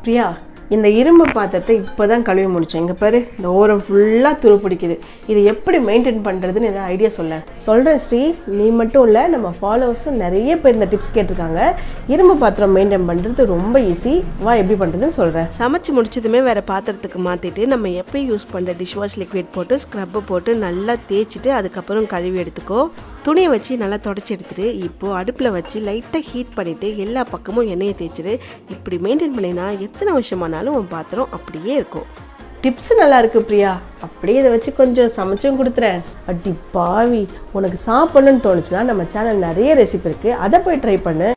பிரியா இந்த இரும்பு பாத்திரத்தை இப்போ தான் கழுவி முடிச்சேன் இங்கே பாரு இந்த ஓரம் ஃபுல்லாக துரு பிடிக்குது இது எப்படி மெயின்டைன் பண்ணுறதுன்னு எதாவது ஐடியா சொல்ல சொல்கிறேன் ஸ்ரீ நீ மட்டும் இல்லை நம்ம ஃபாலோவர்ஸும் நிறைய பேர் இந்த டிப்ஸ் கேட்டிருக்காங்க இரும்பு பாத்திரம் மெயின்டைன் பண்ணுறது ரொம்ப ஈஸி வா எப்படி பண்ணுறதுன்னு சொல்கிறேன் சமைச்சு முடிச்சதுமே வேறு பாத்திரத்துக்கு மாற்றிட்டு நம்ம எப்பயும் யூஸ் பண்ணுற டிஷ் வாஷ் லிக்விட் போட்டு ஸ்க்ரப்பு போட்டு நல்லா தேய்ச்சிட்டு அதுக்கப்புறம் கழுவி எடுத்துக்கோ துணியை வச்சு நல்லா தொடச்சி எடுத்துட்டு இப்போது அடுப்பில் வச்சு லைட்டாக ஹீட் பண்ணிவிட்டு எல்லா பக்கமும் எண்ணெயை தேய்ச்சிட்டு இப்படி மெயின்டைன் பண்ணினா எத்தனை வருஷமானாலும் உன் பாத்திரம் அப்படியே இருக்கும் டிப்ஸ் நல்லா இருக்கு பிரியா அப்படியே இதை வச்சு கொஞ்சம் சமைச்சும் கொடுத்துறேன் அடி பாவி உனக்கு சாப்பிடணும்னு தோணுச்சுன்னா நம்ம சேனல் நிறைய ரெசிபி இருக்குது அதை போய் ட்ரை பண்ணு